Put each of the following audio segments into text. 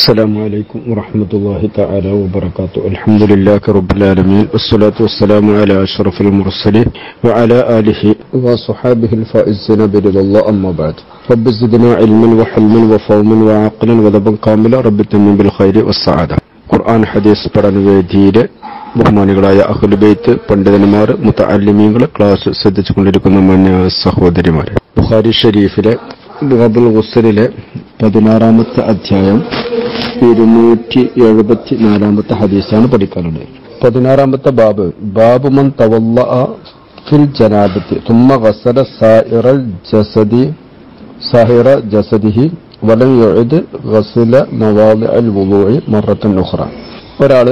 السلام عليكم ورحمة الله تعالى وبركاته الحمد لله رب العالمين والصلاة والسلام على أشرف المرسلين وعلى آله وصحابه الفائزين برضا الله أما بعد رب زدنا علما وحلما وفهما وعقلا وذبا كاملا رب تمن بالخير والسعادة ഖുർആൻ ഹദീസ് പഠനവേദിയിലെ ബഹുമാനികളായ അഹുൽബെയ്ത്ത് പണ്ഡിതന്മാർ മുത്തഅല്ലിമീങ്ങൾ ക്ലാസ് ശ്രദ്ധിച്ചുകൊണ്ടിരിക്കുന്ന മാന്യ സഹോദരിമാർ ബുഖാരി ഷരീഫിലെ ബുഹബുൽ ഗുസലിലെ പതിനാറാമത്തെ അധ്യായം ഇരുന്നൂറ്റി എഴുപത്തി നാലാമത്തെ ഹദീസാണ് പഠിക്കാനുള്ളത് പതിനാറാമത്തെ ബാബ് ബാബു മൻ തവല്ല ഫിൽ ജനാബത്തി തുമ്മ ഗസല സായിറൽ ജസദി സാഹിറ ജസദിഹി വലം യുഇദ് ഗസല മവാദി അൽ വുളൂഇ മറത്തൻ ഉഖ്റ ഒരാള്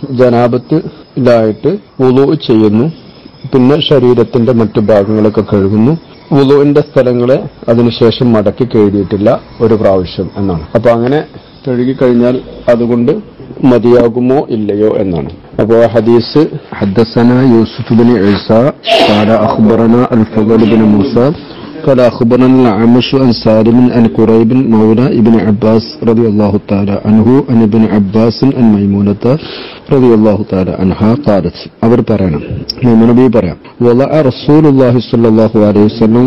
ജനാബത്തിലായിട്ട് വുളൂ ചെയ്യുന്നു പിന്നെ ശരീരത്തിന്റെ മറ്റു ഭാഗങ്ങളൊക്കെ കഴുകുന്നു വുളുവിന്റെ സ്ഥലങ്ങളെ അതിനുശേഷം മടക്കി കഴുകിയിട്ടില്ല ഒരു പ്രാവശ്യം എന്നാണ് അപ്പൊ അങ്ങനെ കഴുകിക്കഴിഞ്ഞാൽ അതുകൊണ്ട് മതിയാകുമോ ഇല്ലയോ എന്നാണ് അപ്പോ ഹദീസ് حدثنا يوسف بن عيسى قال أخبرنا الفضل بن موسى قال أخبرنا الأعمش عن سالم عن قريب مولى ابن عباس رضي الله تعالى عنه عن ابن عباس عن ميمونة رضي الله تعالى عنها قالت അവർ പറയണം നബി പറയാം വല റസൂലുള്ളാഹി സ്വല്ലല്ലാഹു അലൈഹി വസല്ലം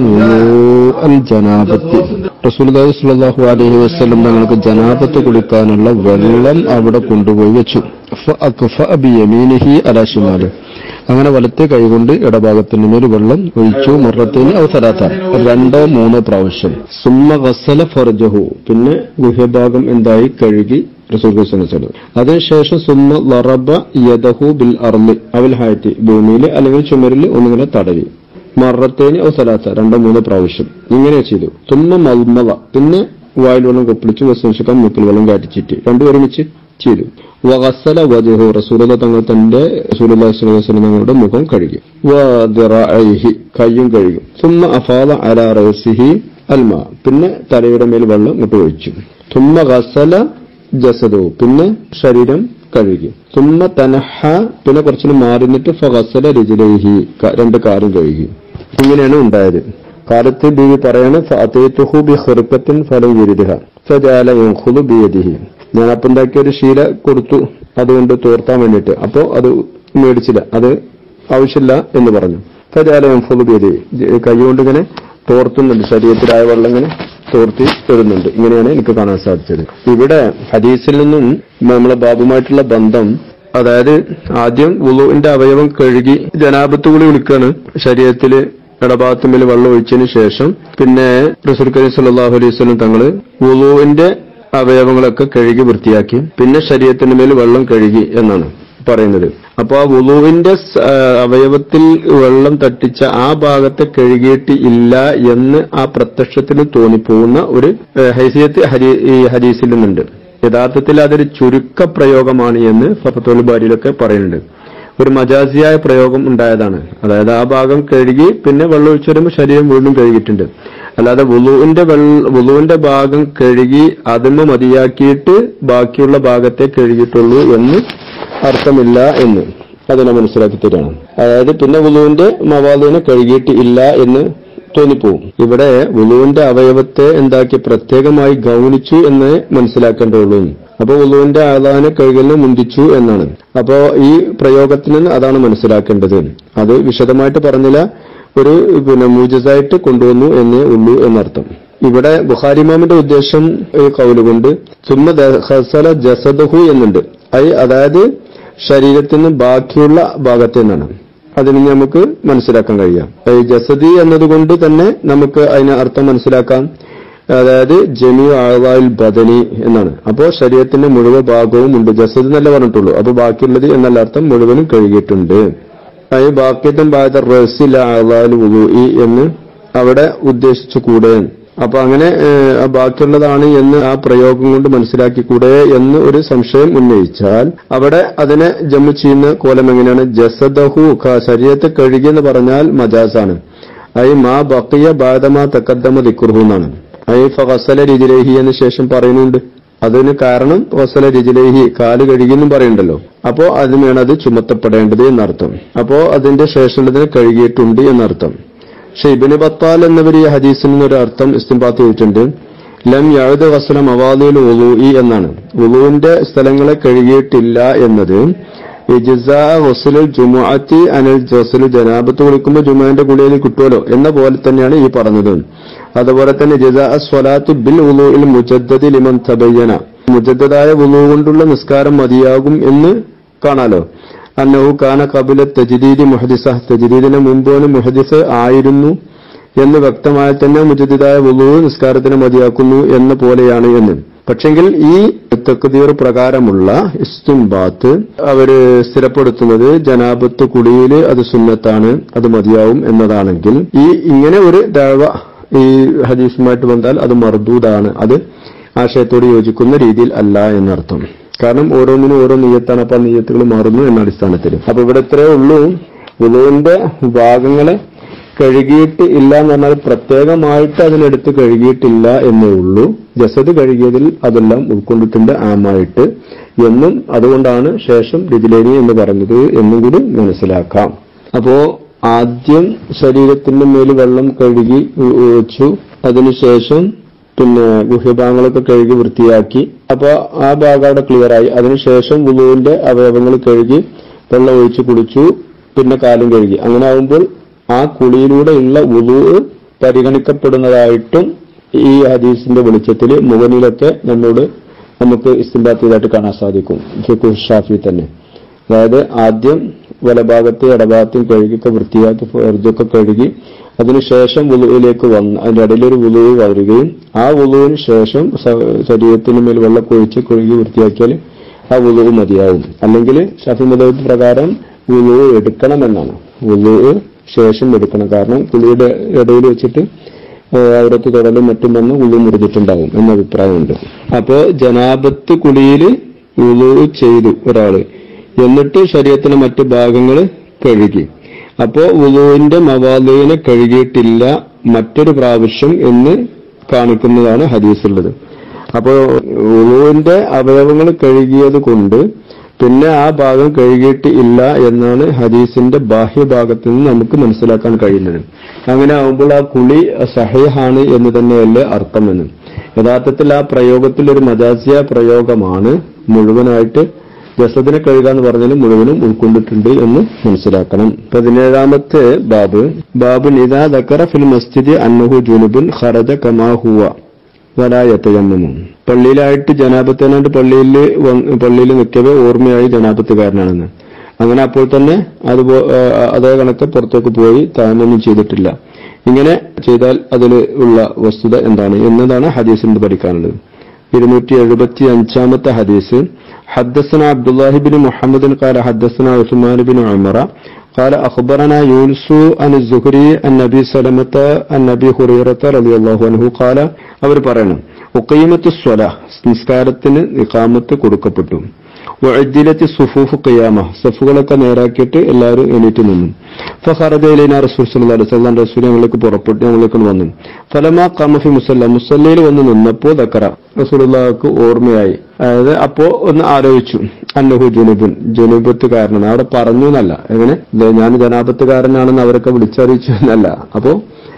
അൽ ജനാബത്തി റസൂലുള്ളാഹി സ്വല്ലല്ലാഹു അലൈഹി വസല്ലം തങ്ങൾക്ക് ജനാബത്ത് കുളിക്കാനുള്ള വെള്ളം അവിടെ കൊണ്ടുപോയി വെച്ചു ഫഅക്ഫ ബിയമീനിഹി അലാ ശിമാലി അങ്ങനെ വലത്തെ കൈകൊണ്ട് ഇടഭാഗത്തിന് മേൽ വെള്ളം ഒഴിച്ചു മുറത്തിന് അവസരാത്ത രണ്ടോ മൂന്നോ പ്രാവശ്യം സുമ്മ ഗസല ഫർജഹു പിന്നെ ഗുഹ്യഭാഗം എന്തായി കഴുകി റസൂൽ അതിനുശേഷം സുമ്മ ലറബ യദഹു ബിൽ അർലി അവൽ ഹായത്തി ഭൂമിയിൽ അല്ലെങ്കിൽ ചുമരിൽ ഒന്നിങ്ങനെ തടവി മറത്തേന് അവസരാത്ത രണ്ടോ മൂന്നോ പ്രാവശ്യം ഇങ്ങനെ ചെയ്തു തുമ്മ മൽമവ പിന്നെ വായിൽ വെള്ളം കൊപ്പിളിച്ച് വസ്തുശിക്കാൻ മുക്കിൽ വെള്ളം കാറ്റിച്ചിട്ട് രണ്ടു ഒരുമിച്ച് ചെയ്തു വഗസല വജഹു റസൂല തങ്ങൾ തന്റെ റസൂലുള്ളാഹിസ്വലം തങ്ങളുടെ മുഖം കഴുകി വദിറഅഹി കയ്യും കഴുകി സുമ്മ അഫാദ അല റസിഹി അൽമ പിന്നെ തലയുടെ മേൽ വെള്ളം ഇട്ട് ഒഴിച്ചു സുമ്മ ഗസല ജസദു പിന്നെ ശരീരം കഴുകി സുമ്മ തനഹ പിന്നെ കുറച്ചു മാറി നിന്നിട്ട് ഫഗസല രജിലൈഹി രണ്ട് കാറും കഴുകി ഇങ്ങനെയാണ് ഉണ്ടായത് കാലത്ത് ബീവി പറയാണ് ഫഅതൈതുഹു ബി ഖിർഖത്തിൻ ഫലം യുരിദഹ ഫജഅല യൻഖുദു ബിയദിഹി ഞാൻ അപ്പം ഉണ്ടാക്കിയ ഒരു ശീല കൊടുത്തു അതുകൊണ്ട് തോർത്താൻ വേണ്ടിയിട്ട് അപ്പോ അത് മേടിച്ചില്ല അത് ആവശ്യമില്ല എന്ന് പറഞ്ഞു ഫജഅല യൻഖുദു ബിയദിഹി കൈ കൊണ്ട് ഇങ്ങനെ തോർത്തുന്നുണ്ട് ശരീരത്തിലായ വെള്ളം ഇങ്ങനെ തോർത്തി ഇടുന്നുണ്ട് ഇങ്ങനെയാണ് എനിക്ക് കാണാൻ സാധിച്ചത് ഇവിടെ ഹദീസിൽ നിന്നും നമ്മളെ ബാബുമായിട്ടുള്ള ബന്ധം അതായത് ആദ്യം വുളുവിന്റെ അവയവം കഴുകി ജനാപത്ത് കൂടി വിളിക്കാണ് ശരീരത്തില് ഇടഭാഗത്തുമ്പിൽ വെള്ളം ഒഴിച്ചതിന് ശേഷം പിന്നെ റസൂൽ കരീം സല്ലല്ലാഹു അലൈഹി വസല്ലം തങ്ങള് വുളുവിന്റെ അവയവങ്ങളൊക്കെ കഴുകി വൃത്തിയാക്കി പിന്നെ ശരീരത്തിന് മേൽ വെള്ളം കഴുകി എന്നാണ് പറയുന്നത് അപ്പൊ ആ വുളുവിന്റെ അവയവത്തിൽ വെള്ളം തട്ടിച്ച ആ ഭാഗത്തെ കഴുകിയിട്ട് ഇല്ല എന്ന് ആ പ്രത്യക്ഷത്തിൽ തോന്നിപ്പോകുന്ന ഒരു ഹൈസിയത്ത് ഈ ഹദീസിൽ നിന്നുണ്ട് യഥാർത്ഥത്തിൽ അതൊരു ചുരുക്ക പ്രയോഗമാണ് എന്ന് ഫഫത്തുൽ ബാരിയിലൊക്കെ പറയുന്നുണ്ട് ഒരു മജാസിയായ പ്രയോഗം ഉണ്ടായതാണ് അതായത് ആ ഭാഗം കഴുകി പിന്നെ വെള്ളം ഒഴിച്ചു വരുമ്പോൾ ശരീരം വീണ്ടും കഴുകിയിട്ടുണ്ട് അല്ലാതെ വുളുവിന്റെ വുളുവിന്റെ ഭാഗം കഴുകി അതിന് മതിയാക്കിയിട്ട് ബാക്കിയുള്ള ഭാഗത്തെ കഴുകിയിട്ടുള്ളൂ എന്ന് അർത്ഥമില്ല എന്ന് അതിനെ മനസ്സിലാക്കി തരികയാണ് അതായത് പിന്നെ വുളുവിന്റെ മവാദിനെ കഴുകിയിട്ട് ഇല്ല എന്ന് തോന്നിപ്പോവും ഇവിടെ വുളുവിന്റെ അവയവത്തെ എന്താക്കി പ്രത്യേകമായി ഗൗനിച്ചു എന്ന് മനസ്സിലാക്കേണ്ടുള്ളൂ അപ്പൊ ഉളുവിന്റെ ആദാനെ കഴുകലിനെ മുന്തിച്ചു എന്നാണ് അപ്പോ ഈ പ്രയോഗത്തിൽ നിന്ന് അതാണ് മനസ്സിലാക്കേണ്ടത് അത് വിശദമായിട്ട് പറഞ്ഞില്ല ഒരു പിന്നെ മൂജസായിട്ട് കൊണ്ടുവന്നു എന്നേ ഉള്ളൂ എന്നർത്ഥം ഇവിടെ ബുഖാരിമാമിന്റെ ഉദ്ദേശം ഈ കൗലുകൊണ്ട് ചുമ്മ ഹസല ജസദഹു എന്നുണ്ട് ഐ അതായത് ശരീരത്തിന് ബാക്കിയുള്ള ഭാഗത്തു നിന്നാണ് അതിന് നമുക്ക് മനസ്സിലാക്കാൻ കഴിയാം ഈ ജസദി എന്നതുകൊണ്ട് തന്നെ നമുക്ക് അതിന് അർത്ഥം മനസ്സിലാക്കാം അതായത് ജമി ആഴ്വായിൽ ബദനി എന്നാണ് അപ്പോ ശരീരത്തിന്റെ മുഴുവൻ ഭാഗവും ഉണ്ട് ജസദ് എന്നല്ല പറഞ്ഞിട്ടുള്ളൂ അപ്പൊ ബാക്കിയുള്ളത് എന്നല്ല അർത്ഥം മുഴുവനും കഴുകിയിട്ടുണ്ട് അതായത് ബാക്കിയത്തും ബാധ റസിൽ ആഴ്വാൽ ഉലൂഇ എന്ന് അവിടെ ഉദ്ദേശിച്ചു കൂടെ അപ്പൊ അങ്ങനെ ബാക്കിയുള്ളതാണ് എന്ന് ആ പ്രയോഗം കൊണ്ട് മനസ്സിലാക്കിക്കൂടെ എന്ന് ഒരു സംശയം ഉന്നയിച്ചാൽ അവിടെ അതിനെ ജമ്മു ചെയ്യുന്ന കോലം എങ്ങനെയാണ് ജസദഹു ശരീരത്തെ കഴുകി എന്ന് പറഞ്ഞാൽ മജാസാണ് ഐ മാ ബക്കിയ ബാധമാ തക്കദ്ദമ ദിക്കുർഹു എന്നാണ് ഐ ഫസല രിജിലേഹി എന്ന് ശേഷം പറയുന്നുണ്ട് അതിന് കാരണം ഫസല രിജിലേഹി കാല് കഴുകിയെന്നും പറയുന്നുണ്ടല്ലോ അപ്പോ അതിനാണ് അത് ചുമത്തപ്പെടേണ്ടത് എന്നർത്ഥം അപ്പോ അതിന്റെ ശേഷമുള്ളതിന് കഴുകിയിട്ടുണ്ട് എന്നർത്ഥം പക്ഷെ ഇബിന് ബത്താൽ എന്നവർ ഈ ഹദീസിൽ നിന്നൊരു അർത്ഥം ഇസ്തിംബാത്ത് ചെയ്തിട്ടുണ്ട് ലം യഴുദ് വസ്ല മവാദിൽ ഉലൂഇ എന്നാണ് ഉലൂവിന്റെ സ്ഥലങ്ങളെ കഴുകിയിട്ടില്ല എന്നത് ഇജ്സാ വസ്ലുൽ ജുമുഅത്തി അനിൽ വസ്ലു ജനാബത്ത് കുളിക്കുമ്പോൾ ജുമുഅന്റെ കുളിയിൽ കിട്ടുമല്ലോ എന്ന പോലെ തന്നെയാണ് ഈ പറഞ്ഞത് അതുപോലെ തന്നെ ജസാ സ്വലാത്തു ബിൽ ഉലൂഇൽ മുജദ്ദദി ലിമൻ തബയ്യന മുജദ്ദദായ ഉലൂ കൊണ്ടുള്ള നിസ്കാരം മതിയാകും എന്ന് കാണാലോ അന്നഹു കാന കപില തജ്ദീദി മുഹദിസ തജ്ദീദിന് മുമ്പോന് മുഹദിസ് ആയിരുന്നു എന്ന് വ്യക്തമായി തന്നെ മുജദ്ദിദായ വുളു നിസ്കാരത്തിന് മതിയാക്കുന്നു എന്ന പോലെയാണ് എന്ന് പക്ഷെങ്കിൽ ഈ തക്തീർ പ്രകാരമുള്ള ഇസ്തിംബാത്ത് അവര് സ്ഥിരപ്പെടുത്തുന്നത് ജനാബത്ത് കുളിയിൽ അത് സുന്നത്താണ് അത് മതിയാവും എന്നതാണെങ്കിൽ ഈ ഇങ്ങനെ ഒരു ദഴവ ഈ ഹദീസുമായിട്ട് വന്നാൽ അത് മർദൂദാണ് അത് ആശയത്തോട് യോജിക്കുന്ന രീതിയിൽ അല്ല എന്നർത്ഥം കാരണം ഓരോന്നിനും ഓരോ നീയത്താണ് അപ്പൊ ആ നീയത്തുകൾ മാറുന്നു എന്ന അടിസ്ഥാനത്തിൽ അപ്പൊ ഇവിടെ ഇത്രയേ ഉള്ളൂ വുളുവിന്റെ ഭാഗങ്ങളെ കഴുകിയിട്ട് ഇല്ല എന്ന് പറഞ്ഞാൽ പ്രത്യേകമായിട്ട് അതിനെടുത്ത് കഴുകിയിട്ടില്ല എന്നേ ഉള്ളൂ ജസദ് കഴുകിയതിൽ അതെല്ലാം ഉൾക്കൊണ്ടിട്ടുണ്ട് ആമായിട്ട് എന്നും അതുകൊണ്ടാണ് ശേഷം രിജിലേനി എന്ന് പറഞ്ഞത് എന്നും കൂടി മനസ്സിലാക്കാം അപ്പോ ആദ്യം ശരീരത്തിന്റെ മേൽ വെള്ളം കഴുകി ഉ- വെച്ചു അതിനുശേഷം പിന്നെ ഗുഹ്യഭാഗങ്ങളൊക്കെ കഴുകി വൃത്തിയാക്കി അപ്പൊ ആ ഭാഗം അവിടെ ക്ലിയർ ആയി അതിനുശേഷം വുളുവിന്റെ അവയവങ്ങൾ കഴുകി വെള്ളം ഒഴിച്ച് കുളിച്ചു പിന്നെ കാലും കഴുകി അങ്ങനെ ആവുമ്പോൾ ആ കുളിയിലൂടെയുള്ള വുളു പരിഗണിക്കപ്പെടുന്നതായിട്ടും ഈ ഹദീസിന്റെ വെളിച്ചത്തിൽ മുഖനിലൊക്കെ നമ്മോട് നമുക്ക് ഇസ്തിംബാത്ത് ചെയ്തായിട്ട് കാണാൻ സാധിക്കും ഫിഖു ഷാഫി തന്നെ അതായത് ആദ്യം വലഭാഗത്ത് ഇടഭാഗത്തും കഴുകിയൊക്കെ വൃത്തിയാക്കി ഫർജൊക്കെ കഴുകി അതിനുശേഷം വുളുവിലേക്ക് വന്ന് അതിന്റെ ഇടയിലൊരു വുളുവ് വരികയും ആ വുളുവിന് ശേഷം സ- ശരീരത്തിന് മേൽ വെള്ളം കൊഴിച്ച് കഴുകി വൃത്തിയാക്കിയാൽ ആ വുളുവ് മതിയാവും അല്ലെങ്കിൽ ഷാഫി മതത്തിൽ പ്രകാരം വുളുവ് എടുക്കണമെന്നാണ് വുളുവ് ശേഷം എടുക്കണം കാരണം കുളിയുടെ ഇടയിൽ വെച്ചിട്ട് അവിടത്തെ തുടലും മറ്റും വന്ന് ഉളു മുറിഞ്ഞിട്ടുണ്ടാവും എന്ന അഭിപ്രായമുണ്ട് അപ്പോ ജനാബത്ത് കുളിയിൽ ഉളു ചെയ്തു ഒരാള് എന്നിട്ട് ശരീരത്തിന്റെ മറ്റു ഭാഗങ്ങൾ കഴുകി അപ്പോ ഉളുവിന്റെ മവാലുവിനെ കഴുകിയിട്ടില്ല മറ്റൊരു പ്രാവശ്യം എന്ന് കാണിക്കുന്നതാണ് ഹദീസുള്ളത് അപ്പോ ഉളുവിന്റെ അവയവങ്ങൾ കഴുകിയത് കൊണ്ട് പിന്നെ ആ ഭാഗം കഴുകിയിട്ട് ഇല്ല എന്നാണ് ഹദീസിന്റെ ബാഹ്യഭാഗത്ത് നിന്ന് നമുക്ക് മനസ്സിലാക്കാൻ കഴിയുന്നത് അങ്ങനെ ആവുമ്പോൾ ആ കുളി സഹയാണ് എന്ന് തന്നെയല്ലേ അർത്ഥമെന്ന് യഥാർത്ഥത്തിൽ ആ പ്രയോഗത്തിൽ ഒരു മജാസിയ പ്രയോഗമാണ് മുഴുവനായിട്ട് ജസദിനെ കഴുകുക എന്ന് പറഞ്ഞാൽ മുഴുവനും ഉൾക്കൊണ്ടിട്ടുണ്ട് എന്ന് മനസ്സിലാക്കണം പതിനേഴാമത്തെ ബാബ് ബാബു നിദാ ദക്കറ ഫിൽ മസ്ജിദ് അന്നഹു ജുനുബുൻ ഖറജ കമാ ഹുവ വലായത്തയമ്മമും പള്ളിയിലായിട്ട് ജനാപത്തിനായിട്ട് പള്ളിയിൽ പള്ളിയിൽ നിൽക്കവേ ഓർമ്മയായി ജനാപത്തുകാരനാണെന്ന് അങ്ങനെ അപ്പോൾ തന്നെ അത് അതേ കണക്ക് പുറത്തേക്ക് പോയി താനൊന്നും ചെയ്തിട്ടില്ല ഇങ്ങനെ ചെയ്താൽ അതിൽ ഉള്ള വസ്തുത എന്താണ് എന്നതാണ് ഹദീസിന്റെ പഠിക്കാനുള്ളത് ഇരുന്നൂറ്റി എഴുപത്തി അഞ്ചാമത്തെ ഹദീസ് حدثنا عبد الله بن محمد قال حدثنا عثمان بن عمر قال أخبرنا يونس عن الزهري عن أبي سلمة عن أبي هريرة رضي الله عنه قال അവർ പറയണം ഉക്കീമത്ത് സ്വല നിസ്കാരത്തിന് ഇഖാമത്ത് കൊടുക്കപ്പെട്ടു വഅജ്ജിലത്തി സുഫൂഫ് ഖിയാമ സഫുകളൊക്കെ നേരാക്കിയിട്ട് എല്ലാവരും എണീറ്റ് നിന്നു ഫഖറജയിലേന റസൂൽ സല്ലല്ലാഹു അലൈഹി വസല്ലം റസൂൽ ഞങ്ങൾക്ക് പുറപ്പെട്ടു ഞങ്ങൾക്ക് വന്നു ഫലമാ ഖമഫി മുസല്ല മുസല്ലയിൽ വന്ന് നിന്നപ്പോൾ ദക്കറ റസൂലുള്ളാഹിക്ക് ഓർമ്മയായി അതായത് അപ്പോ ഒന്ന് ആലോചിച്ചു അന്നഹു ജുനുബുൻ ജുനുബത്തുകാരനാണ് അവിടെ പറഞ്ഞു എന്നല്ല എങ്ങനെ ദേ ഞാൻ ജനാപത്തുകാരനാണെന്ന് അവരൊക്കെ വിളിച്ചറിയിച്ചു എന്നല്ല അപ്പോ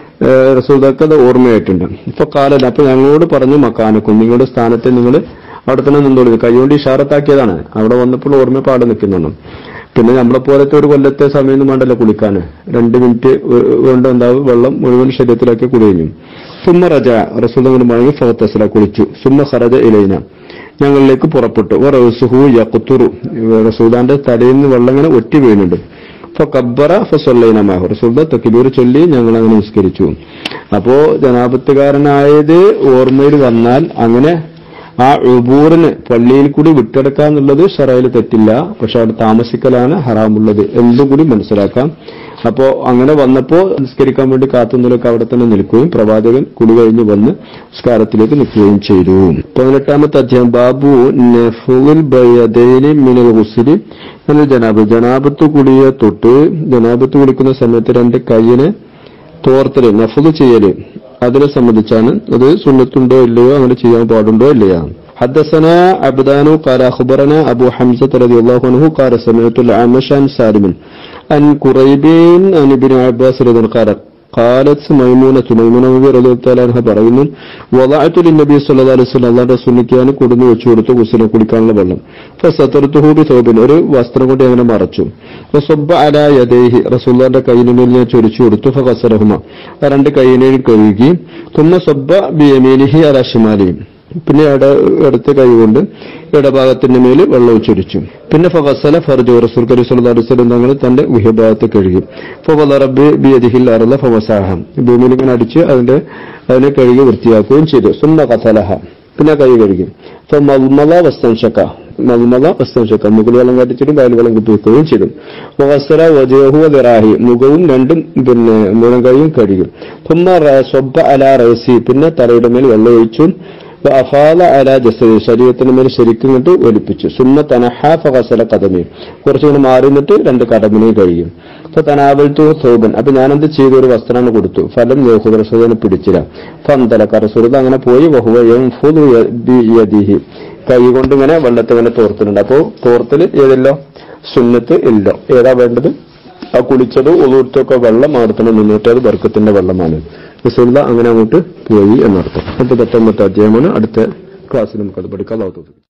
റസൂദക്ക് അത് ഓർമ്മയായിട്ടുണ്ട് ഇപ്പൊ കാലല്ല അപ്പൊ ഞങ്ങളോട് പറഞ്ഞു മക്കാനക്കും നിങ്ങളുടെ സ്ഥാനത്ത് നിങ്ങൾ അവിടെ തന്നെ നിന്നോളൂ കൈകൊണ്ട് ഇഷാറത്താക്കിയതാണ് അവിടെ വന്നപ്പോൾ ഓർമ്മ പാടെ നിൽക്കുന്നുണ്ട് പിന്നെ നമ്മളെ പോലത്തെ ഒരു കൊല്ലത്തെ സമയം വേണ്ടല്ലോ കുളിക്കാന് രണ്ട് മിനിറ്റ് കൊണ്ട് എന്താവും വെള്ളം മുഴുവൻ ശരീരത്തിലാക്കി കുളി കഴിഞ്ഞു സുമ്മ റജ റസൂൽ അങ്ങനെ മടങ്ങി ഫോത്തസില കുളിച്ചു സുമ്മ ഖറജ ഇലൈന ഞങ്ങളിലേക്ക് പുറപ്പെട്ടു റസുഹു യക്കുത്തുറു റസൂദാന്റെ തലയിൽ നിന്ന് വെള്ളം ഇങ്ങനെ ഒറ്റി വീണുണ്ട് ഫക്കബ്ബറ ഫസല്ലൈനമാഹു റസൂൽ തക്ബീർ ചൊല്ലി ഞങ്ങൾ അങ്ങനെ നിസ്കരിച്ചു അപ്പോ ജനാപത്തുകാരനായത് ഓർമ്മയിൽ വന്നാൽ അങ്ങനെ ആ ഉബൂറിന് പള്ളിയിൽ കൂടി വിട്ടെടുക്കുക എന്നുള്ളത് ഷറയിൽ തെറ്റില്ല പക്ഷെ അവിടെ താമസിക്കലാണ് ഹറാമുള്ളത് എന്തും കൂടി മനസ്സിലാക്കാം അപ്പോ അങ്ങനെ വന്നപ്പോ നിസ്കരിക്കാൻ വേണ്ടി കാത്തുനിലൊക്കെ അവിടെ തന്നെ നിൽക്കുകയും പ്രവാചകൻ കുളി കഴിഞ്ഞ് വന്ന് നിസ്കാരത്തിലേക്ക് നിൽക്കുകയും ചെയ്തു പതിനെട്ടാമത്തെ അധ്യായം ബാബു നെഫുൽ ബയദൈനി മിനൽ ഹുസിരി എന്ന ജനാബ് ജനാബത്ത് കുളിയെ തൊട്ട് ജനാബത്ത് കുളിക്കുന്ന സമയത്ത് രണ്ട് കൈയിനെ തോർത്തല് നഫുദ് ചെയ്യല് അതിനെ സംബന്ധിച്ചാണ് അത് സുന്നത്തുണ്ടോ ഇല്ലയോ അങ്ങനെ ചെയ്യാൻ പാടുണ്ടോ ഇല്ലയോ حدثنا عبدان قال أخبرنا أبو حمزة رضي الله عنه قال سمعت الأعمش عن سالم عن قريب عن ابن عباس رضي الله عنه قال ഖാലത്ത് മൈമൂനത്ത് മൈമൂന നബി റളിയല്ലാഹു പറയുന്നു വദഅതു ലിന്നബി സ്വല്ലല്ലാഹു അലൈഹി വസല്ലം അല്ലാഹുവിന്റെ റസൂലിക്ക് ഞാൻ കൊടുന്നു വെച്ചു കൊടുത്തു കുസിനെ കുടിക്കാനുള്ള വെള്ളം ഫസതർതുഹു ബി തൗബിൻ ഒരു വസ്ത്രം കൊണ്ട് അങ്ങനെ മറച്ചു ഫസബ്ബ അലാ യദൈഹി റസൂലുള്ളാഹിന്റെ കൈയിന് മേൽ ഞാൻ ചൊരിച്ചു കൊടുത്തു ഫഗസലഹുമ ആ രണ്ട് കൈയിനെയും കഴുകി തുമ്മ സബ്ബ ബി യമീനിഹി അലാ ഷിമാലിഹി പിന്നെ ഇട ഇടത്തെ കൈ കൊണ്ട് ഇടഭാഗത്തിന്റെ മേൽ വെള്ളം ഒഴിച്ചൊരിച്ചു പിന്നെ ഫസല ഫർജു റസൂൽ കരീം സല്ലല്ലാഹു അലൈഹി വസല്ലം തങ്ങൾ തന്റെ ഗുഹ്യഭാഗത്ത് കഴുകി ഫവദറബി ബിയദിഹിൽ അർള ഫവസാഹ ഭൂമിയിൽ ഇങ്ങനെ അടിച്ച് അതിന്റെ അതിനെ കഴുകി വൃത്തിയാക്കുകയും ചെയ്തു സുന്ന കസലഹ പിന്നെ കൈ കഴുകി ഫമൽമല വസ്തൻഷക മൽമല വസ്തൻഷക മുകളിൽ വെള്ളം കാട്ടിച്ചിട്ട് വയൽ വെള്ളം കുത്തിവെക്കുകയും ചെയ്തു വസല വജഹു ദിറാഹി മുഖവും രണ്ടും പിന്നെ മുഴം കൈയും കഴുകി തുമ്മ സ്വബ്ബ അല റൈസി പിന്നെ തലയുടെ മേൽ വെള്ളം ഒഴിച്ചു അഫാല അല ജസദി ശരീരത്തിന് മേൽ ശരിക്കും ഇങ്ങോട്ട് ഒലിപ്പിച്ചു സുമ്മ തനഹ ഫസല കഥമേ കുറച്ചുകൂടി മാറി നിന്നിട്ട് രണ്ട് കടമിനെ കഴിയും അപ്പൊ തനാവൽത്തു സോബൻ അപ്പൊ ഞാനെന്ത് ചെയ്തു ഒരു വസ്ത്രമാണ് കൊടുത്തു ഫലം യോഹു റസൂലിനെ പിടിച്ചില്ല ഫന്തലക്ക റസൂൽ അങ്ങനെ പോയി വഹുവ യൻഫുദു യദിഹി കൈ കൊണ്ട് ഇങ്ങനെ വെള്ളത്തെ ഇങ്ങനെ തോർത്തുന്നുണ്ട് അപ്പോ തോർത്തല് ഏതല്ലോ സുന്നത്ത് ഇല്ല ഏതാ വേണ്ടത് ആ കുളിച്ചത് ഉളുത്തൊക്കെ വെള്ളം അവിടുത്തെ മുന്നോട്ട് അത് ബർക്കത്തിന്റെ വെള്ളമാണ് റസൂല്ല അങ്ങനെ അങ്ങോട്ട് പോയി എന്നർത്ഥം അപ്പൊ പത്തൊമ്പത്തെ അധ്യായമാണ് അടുത്ത ക്ലാസ്സിൽ നമുക്കത് പഠിക്കാം അല്ലാഹു തൗഫീഖ്